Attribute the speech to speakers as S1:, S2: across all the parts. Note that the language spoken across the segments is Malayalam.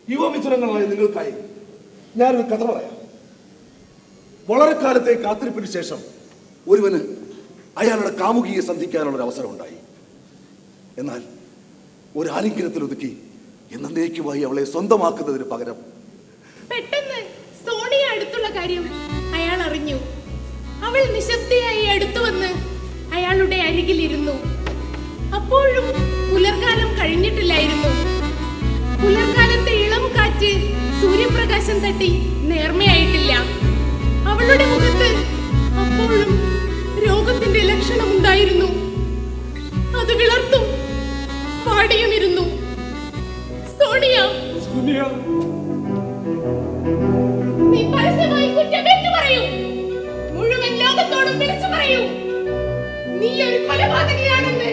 S1: യുവമിഥുനങ്ങളായ നിങ്ങൾക്കായി ഞാനൊരു കഥ പറയാം വളരെ കാലത്തെ കാത്തിരിപ്പിന് ശേഷം ഒരുവന് അയാളുടെ കാമുകിയെ സന്ധിക്കാനുള്ള ഒരു അവസരം ഉണ്ടായി എന്നാൽ ഒരു ആലിംഗനത്തിൽ ഒതുക്കി എന്നേക്കുമായി അവളെ സ്വന്തമാക്കുന്നതിന് പകരം
S2: പെട്ടെന്ന് സോണിയ അടുത്തുള്ള കാര്യം അയാൾ അറിഞ്ഞു അവൾ നിശബ്ദയായി അടുത്തു വന്ന് അയാളുടെ അരികിലിരുന്നു അപ്പോഴും പുലർകാലം കഴിഞ്ഞിട്ടില്ലായിരുന്നു പുലർകാലത്തെ ഇളം കാറ്റ് സൂര്യപ്രകാശം തട്ടി നേർമയായിട്ടില്ല അവളുടെ മുഖത്ത് അപ്പോഴും രോഗത്തിന്റെ ലക്ഷണമുണ്ടായിരുന്നു അത് വിളർത്തും പാടിയുമിരുന്നു സോണിയ നീ പരസ്യമായി കുറ്റമേറ്റു പറയൂ മുഴുവൻ ലോകത്തോടും വിളിച്ചു പറയൂ നീ ഒരു കൊലപാതകയാണെന്ന്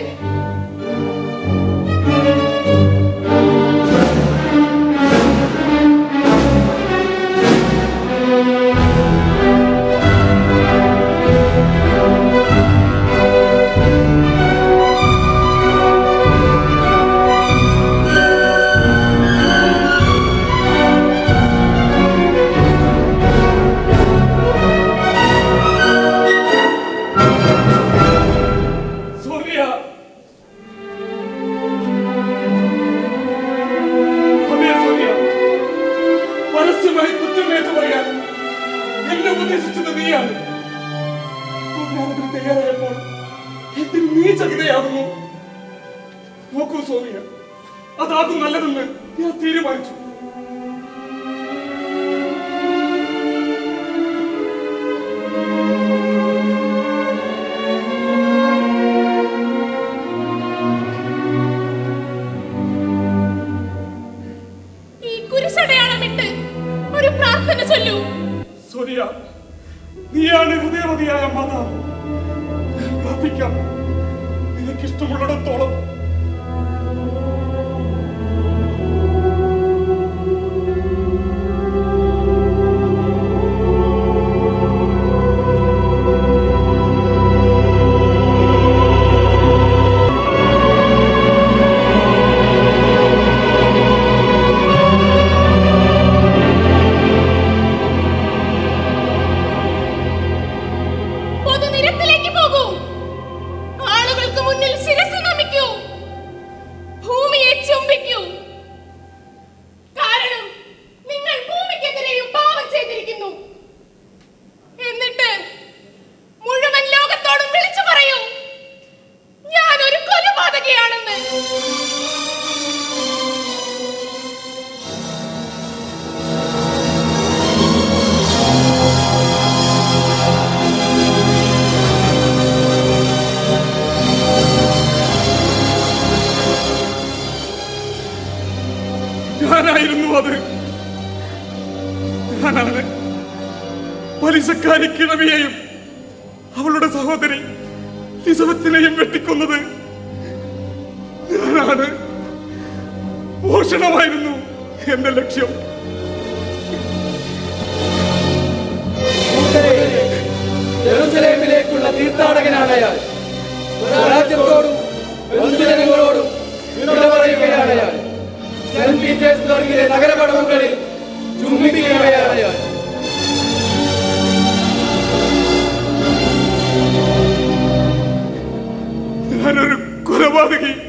S3: സോനിയ അതെ സോനിയ പരസ്യമായി കുറ്റമേറ്റു പറയാൻ എന്നെ ഉപദേശിച്ചത് നീയാണ് അപ്പോൾ ഞാനതിന് തയ്യാറായപ്പോൾ എന്തിന് നീ ചകിതയാകുന്നു നോക്കൂ സോനിയ അതാകും നല്ലതെന്ന് ഞാൻ തീരുമാനിച്ചു
S2: ഈ കുരിശടയാളമിട്ട് ഒരു പ്രാർത്ഥന ചൊല്ലൂ
S3: സോനിയ നീയാണ് ഹൃദയവതിയായ മാതാവ് ഞാൻ പ്രാർത്ഥിക്കാം നിനക്കിഷ്ടമുള്ളിടത്തോളം
S2: പൊതുനിരത്തിലേക്ക് പോകൂ ആളുകൾക്ക് മുന്നിൽ ശിരസ് നമിക്കൂ ഭൂമിയെ ചുംബിക്കൂ കാരണം നിങ്ങൾ ഭൂമിക്കെതിരെയും പാപം ചെയ്തിരിക്കുന്നു എന്നിട്ട് മുഴുവൻ ലോകത്തോടും വിളിച്ചു പറയൂ ഞാൻ ഒരു കൊലപാതകയാണെന്ന്
S3: ഞാനായിരുന്നു അത് ഞാനാണ് പലിശക്കാരി കിഴവിയെയും അവളുടെ സഹോദരി ലിസബത്തിനെയും വെട്ടിക്കൊന്നത് ഞാനാണ് മോഷണമായിരുന്നു എന്റെ ലക്ഷ്യം
S4: ജെറുസലേമിലേക്കുള്ള തീർത്ഥാടകനാണ് അയാൾ സ്വരാജ്യത്തോടും ബന്ധുജനങ്ങളോടും വിട പറയുകയാണ് അയാൾ സെന്റ് പീറ്റേഴ്സ്ബർഗിലെ നഗരപടവുകളിൽ ചുംബിക്കുകയാണ് അയാൾ
S3: ഞാനൊരു കൊലപാതകി